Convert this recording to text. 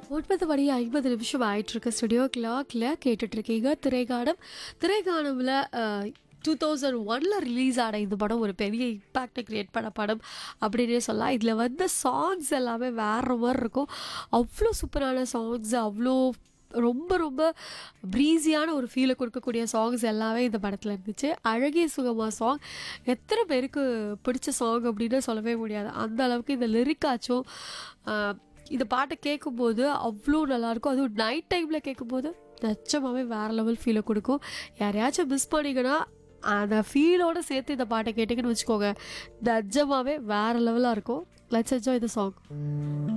ஒன்பது மணி ஐம்பது நிமிஷம் ஆயிட்டிருக்கு ஸ்டுடியோ கிளாக்ல கேட்டுட்ருக்கீங்க திரைக்காலம் திரைக்காலமில் டூ தௌசண்ட் ஒனில் ரிலீஸ் ஆன இந்த படம் ஒரு பெரிய இம்பேக்டை க்ரியேட் பண்ண படம் அப்படின்னே சொல்லலாம் இதில் வந்த சாங்ஸ் எல்லாமே வேறு மாதிரி இருக்கும் அவ்வளோ சூப்பரான சாங்ஸ் அவ்வளோ ரொம்ப ரொம்ப ப்ரீஸியான ஒரு ஃபீலை கொடுக்கக்கூடிய சாங்ஸ் எல்லாமே இந்த படத்தில் இருந்துச்சு அழகிய சுகமா சாங் எத்தனை பேருக்கு பிடிச்ச சாங் அப்படின்னு சொல்லவே முடியாது அந்த அளவுக்கு இந்த லிரிக்காச்சும் இந்த பாட்டை கேட்கும்போது அவ்வளோ நல்லாயிருக்கும் அதுவும் நைட் டைமில் கேட்கும்போது நிச்சயமாகவே வேறு லெவல் ஃபீலை கொடுக்கும் யாரையாச்சும் மிஸ் பண்ணிங்கன்னா அந்த ஃபீலோடு சேர்த்து இந்த பாட்டை கேட்டிங்கன்னு வச்சுக்கோங்க நிஜமாகவே வேறு லெவலாக இருக்கும் லெட்ஸ் என்ஜாய் த சாங்